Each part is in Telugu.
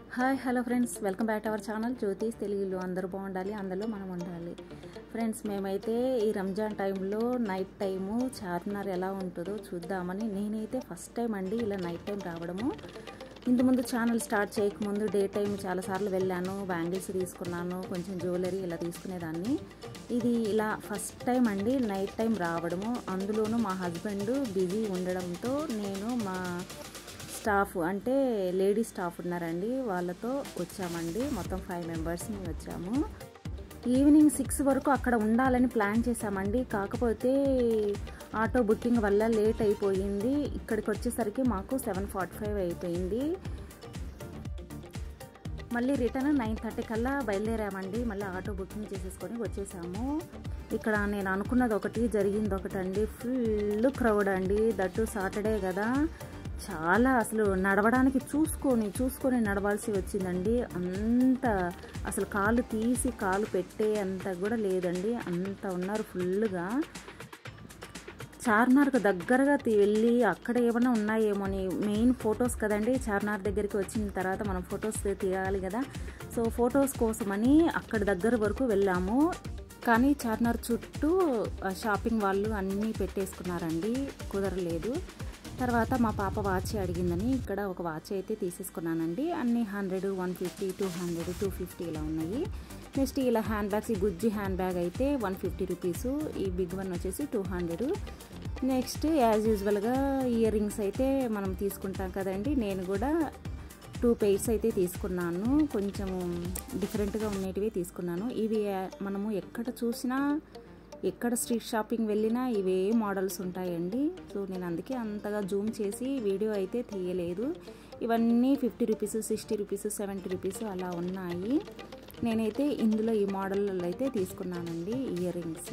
hi hello friends welcome back to our channel Jyothish తెలుగులో అందరూ బాగుండాలి అందులో మనం ఉండాలి ఫ్రెండ్స్ మేమైతే ఈ రంజాన్ టైంలో నైట్ టైము చార్మినార్ ఎలా ఉంటుందో చూద్దామని నేనైతే ఫస్ట్ టైం అండి ఇలా నైట్ టైం రావడము ఇంతకుముందు ఛానల్ స్టార్ట్ చేయకముందు డే టైం చాలాసార్లు వెళ్ళాను బ్యాంగిల్స్ తీసుకున్నాను కొంచెం జ్యువెలరీ ఇలా తీసుకునేదాన్ని ఇది ఇలా ఫస్ట్ టైం అండి నైట్ టైం రావడము అందులోనూ మా హస్బెండ్ బిజీ ఉండడంతో నేను మా స్టాఫ్ అంటే లేడీ స్టాఫ్ ఉన్నారండి వాళ్ళతో వచ్చామండి మొత్తం ఫైవ్ మెంబర్స్ని వచ్చాము ఈవినింగ్ సిక్స్ వరకు అక్కడ ఉండాలని ప్లాన్ చేశామండి కాకపోతే ఆటో బుకింగ్ వల్ల లేట్ అయిపోయింది ఇక్కడికి వచ్చేసరికి మాకు సెవెన్ ఫార్టీ ఫైవ్ అయిపోయింది మళ్ళీ రిటర్న్ నైన్ థర్టీ కల్లా బయలుదేరామండి మళ్ళీ ఆటో బుకింగ్ చేసేసుకొని వచ్చేసాము ఇక్కడ నేను అనుకున్నది ఒకటి జరిగింది ఒకటండి ఫుల్ క్రౌడ్ అండి దట్టు సాటర్డే కదా చాలా అసలు నడవడానికి చూసుకొని చూసుకొని నడవాల్సి వచ్చిందండి అంత అసలు కాలు తీసి కాలు పెట్టే అంత కూడా లేదండి అంత ఉన్నారు ఫుల్గా చార్మినార్కు దగ్గరగా వెళ్ళి అక్కడ ఏమైనా ఉన్నాయేమో అని మెయిన్ ఫొటోస్ కదండి చార్మినార్ దగ్గరికి వచ్చిన తర్వాత మనం ఫొటోస్ తీయాలి కదా సో ఫొటోస్ కోసమని అక్కడ దగ్గర వరకు వెళ్ళాము కానీ చార్మినార్ చుట్టూ షాపింగ్ వాళ్ళు అన్నీ పెట్టేసుకున్నారండి కుదరలేదు తర్వాత మా పాప వాచ్ అడిగిందని ఇక్కడ ఒక వాచ్ అయితే తీసేసుకున్నానండి అన్ని hundred one fifty two hundred two fifty ఇలా ఉన్నాయి నెక్స్ట్ ఇలా హ్యాండ్ బ్యాగ్స్ ఈ గుజ్జి హ్యాండ్ బ్యాగ్ అయితే వన్ ఫిఫ్టీ రూపీస్ ఈ బిగ్ వన్ వచ్చేసి టూ హండ్రెడ్ నెక్స్ట్ యాజ్ యూజువల్గా ఇయర్ రింగ్స్ అయితే మనం తీసుకుంటాం కదండి నేను కూడా టూ పెయిర్స్ అయితే తీసుకున్నాను కొంచెము డిఫరెంట్గా ఉండేటివి తీసుకున్నాను ఇవి మనము ఎక్కడ చూసినా ఎక్కడ స్ట్రీట్ షాపింగ్ వెళ్ళినా ఇవే మోడల్స్ ఉంటాయండి సో నేను అందుకే అంతగా జూమ్ చేసి వీడియో అయితే తీయలేదు ఇవన్నీ fifty rupees sixty rupees seventy rupees అలా ఉన్నాయి నేనైతే ఇందులో ఈ మోడల్లో అయితే తీసుకున్నానండి ఇయర్ రింగ్స్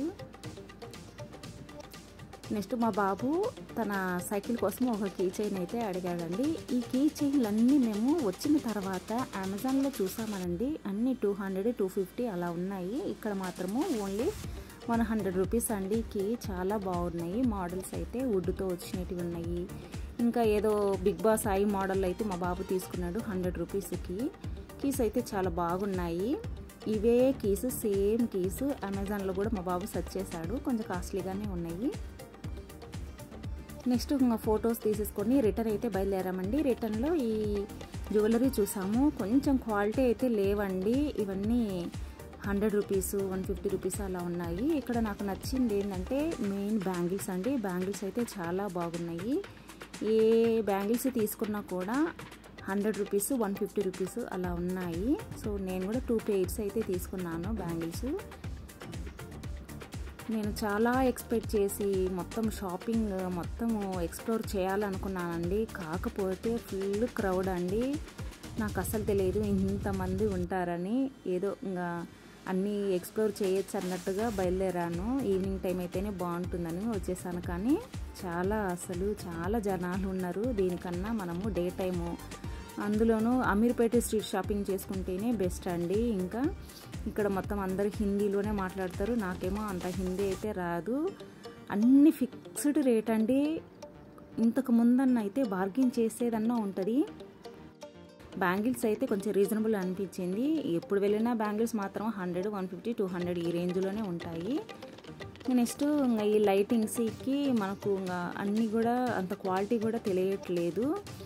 నెక్స్ట్ మా బాబు తన సైకిల్ కోసం ఒక కీ చైన్ అయితే అడిగాడండి ఈ కీ చైన్లన్నీ మేము వచ్చిన తర్వాత అమెజాన్లో చూసామనండి అన్ని టూ హండ్రెడ్ టూ ఫిఫ్టీ అలా ఉన్నాయి ఇక్కడ మాత్రము ఓన్లీ వన్ హండ్రెడ్ రూపీస్ అండి కీ చాలా బాగున్నాయి మోడల్స్ అయితే వుడ్తో వచ్చినవి ఉన్నాయి ఇంకా ఏదో బిగ్ బాస్ ఐ మోడల్ అయితే మా బాబు తీసుకున్నాడు హండ్రెడ్ రూపీస్కి కీస్ అయితే చాలా బాగున్నాయి ఇవే కీస్ సేమ్ కీస్ అమెజాన్లో కూడా మా బాబు సెర్చ్ చేశాడు కొంచెం కాస్ట్లీగానే ఉన్నాయి నెక్స్ట్ ఇంకా ఫొటోస్ తీసేసుకొని రిటర్న్ అయితే బయలుదేరామండి రిటర్న్లో ఈ జ్యువెలరీ చూసాము కొంచెం క్వాలిటీ అయితే లేవండి ఇవన్నీ hundred rupees one fifty rupees అలా ఉన్నాయి ఇక్కడ నాకు నచ్చింది ఏంటంటే మెయిన్ బ్యాంగిల్స్ అండి బ్యాంగిల్స్ అయితే చాలా బాగున్నాయి ఏ బ్యాంగిల్స్ తీసుకున్నా కూడా hundred rupees one fifty rupees అలా ఉన్నాయి సో నేను కూడా టూ పెయిర్స్ అయితే తీసుకున్నాను బ్యాంగిల్స్ నేను చాలా ఎక్స్పెక్ట్ చేసి మొత్తం షాపింగ్ మొత్తం ఎక్స్ప్లోర్ చేయాలనుకున్నానండి కాకపోతే ఫుల్ క్రౌడ్ అండి నాకు అసలు తెలియదు ఇంతమంది ఉంటారని ఏదో ఇంకా అన్నీ ఎక్స్ప్లోర్ చేయొచ్చు అన్నట్టుగా బయలుదేరాను ఈవినింగ్ టైం అయితేనే బాగుంటుందని వచ్చేసాను కానీ చాలా అసలు చాలా జనాలు ఉన్నారు దీనికన్నా మనము డే టైము అందులోనూ అమీర్పేట స్ట్రీట్ షాపింగ్ చేసుకుంటేనే బెస్ట్ అండి ఇంకా ఇక్కడ మొత్తం అందరు హిందీలోనే మాట్లాడతారు నాకేమో అంత హిందీ అయితే రాదు అన్ని ఫిక్స్డ్ రేట్ అండి ఇంతకు ముందన్న అయితే బార్గెన్ చేసేదన్నా ఉంటుంది బ్యాంగిల్స్ అయితే కొంచెం రీజనబుల్ అనిపించింది ఎప్పుడు వెళ్ళినా బ్యాంగిల్స్ మాత్రం hundred one fifty two hundred ఈ రేంజ్లోనే ఉంటాయి నెక్స్ట్ ఇంకా ఈ లైటింగ్స్కి మనకు ఇంకా అన్నీ కూడా అంత క్వాలిటీ కూడా తెలియట్లేదు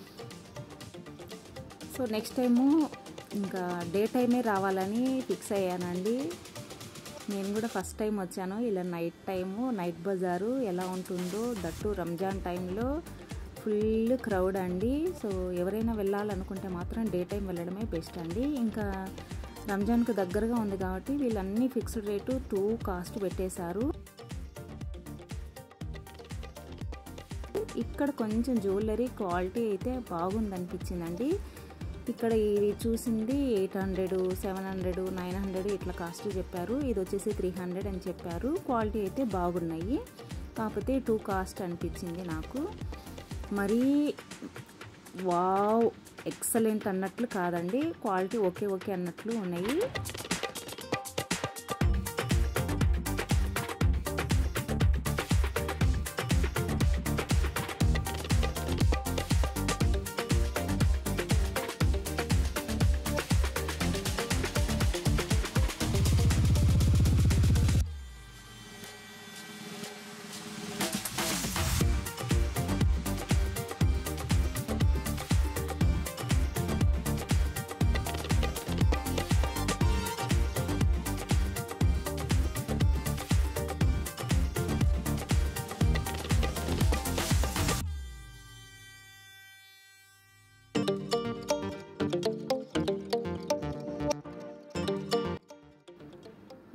సో నెక్స్ట్ టైము ఇంకా డే టైమే రావాలని ఫిక్స్ అయ్యానండి నేను కూడా ఫస్ట్ టైం వచ్చాను ఇలా నైట్ టైము నైట్ బజారు ఎలా ఉంటుందో దట్టు రంజాన్ టైంలో ఫుల్ క్రౌడ్ అండి సో ఎవరైనా వెళ్ళాలనుకుంటే మాత్రం డే టైం వెళ్ళడమే బెస్ట్ అండి ఇంకా రంజాన్కు దగ్గరగా ఉంది కాబట్టి వీళ్ళన్నీ ఫిక్స్డ్ రేటు టూ కాస్ట్ పెట్టేశారు ఇక్కడ కొంచెం జ్యువెలరీ క్వాలిటీ అయితే బాగుందనిపించిందండి ఇక్కడ ఇది చూసింది eight hundred seven hundred nine hundred ఇట్లా కాస్ట్ చెప్పారు ఇది వచ్చేసి త్రీ హండ్రెడ్ అని చెప్పారు క్వాలిటీ అయితే బాగున్నాయి కాకపోతే టూ కాస్ట్ అనిపించింది నాకు మరీ వావ్ ఎక్సలెంట్ అన్నట్లు కాదండి క్వాలిటీ ఓకే ఓకే అన్నట్లు ఉన్నాయి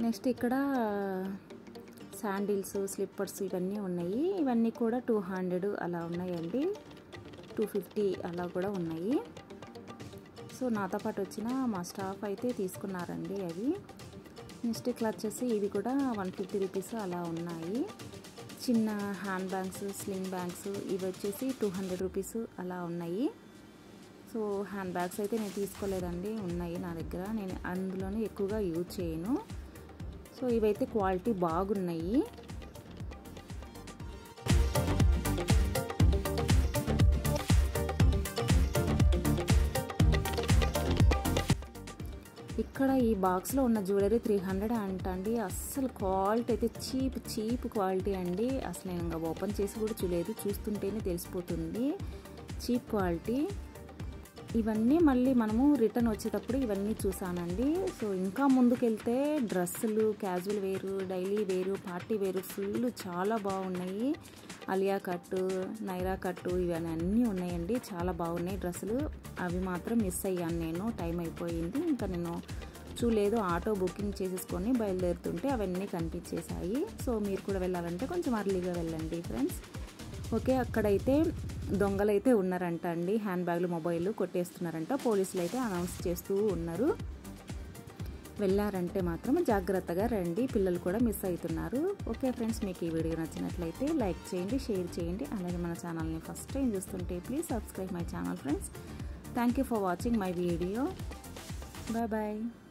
నెక్స్ట్ ఇక్కడ శాండిల్స్ స్లిప్పర్స్ ఇవన్నీ ఉన్నాయి ఇవన్నీ కూడా టూ హండ్రెడ్ అలా ఉన్నాయండి టూ ఫిఫ్టీ అలా కూడా ఉన్నాయి సో నాతో పాటు వచ్చిన మా స్టాఫ్ అయితే తీసుకున్నారండి అవి నెక్స్ట్ ఇట్లా వచ్చేసి ఇవి కూడా వన్ ఫిఫ్టీ రూపీస్ అలా ఉన్నాయి చిన్న హ్యాండ్ బ్యాగ్స్ స్లింగ్ బ్యాగ్స్ ఇవి వచ్చేసి టూ హండ్రెడ్ రూపీస్ అలా ఉన్నాయి సో హ్యాండ్ బ్యాగ్స్ అయితే నేను తీసుకోలేదండి ఉన్నాయి నా దగ్గర నేను అందులోనే ఎక్కువగా యూజ్ చేయను సో ఇవైతే క్వాలిటీ బాగున్నాయి ఇక్కడ ఈ బాక్స్లో ఉన్న జ్యువెలరీ త్రీ హండ్రెడ్ అంట అండి అస్సలు క్వాలిటీ అయితే చీప్ చీప్ క్వాలిటీ అండి అసలు నేను ఇంకా ఓపెన్ చేసి కూడా చూడలేదు చూస్తుంటేనే తెలిసిపోతుంది చీప్ క్వాలిటీ ఇవన్నీ మళ్ళీ మనము రిటర్న్ వచ్చేటప్పుడు ఇవన్నీ చూసానండి సో ఇంకా ముందుకెళ్తే డ్రెస్సులు క్యాజువల్ వేరు డైలీ వేరు పార్టీ వేరు ఫుల్ చాలా బాగున్నాయి అలియా కట్టు నైరా కట్టు ఇవన్నీ అన్నీ ఉన్నాయండి చాలా బాగున్నాయి డ్రెస్సులు అవి మాత్రం మిస్ అయ్యాను నేను టైం అయిపోయింది ఇంకా నేను చూలేదు ఆటో బుకింగ్ చేసేసుకొని బయలుదేరుతుంటే అవన్నీ కనిపించేశాయి సో మీరు కూడా వెళ్ళాలంటే కొంచెం అర్లీగా వెళ్ళండి ఫ్రెండ్స్ ఓకే అక్కడైతే దొంగలైతే ఉన్నారంట అండి హ్యాండ్ బ్యాగ్లు మొబైల్ కొట్టేస్తున్నారంట పోలీసులు అయితే అనౌన్స్ చేస్తూ ఉన్నారు వెళ్ళారంటే మాత్రం జాగ్రత్తగా రండి పిల్లలు కూడా మిస్ అవుతున్నారు ఓకే ఫ్రెండ్స్ మీకు ఈ వీడియో నచ్చినట్లయితే లైక్ చేయండి షేర్ చేయండి అలాగే మన ఛానల్ని ఫస్ట్ టైం చూస్తుంటే please subscribe my channel friends thank you for watching my video bye bye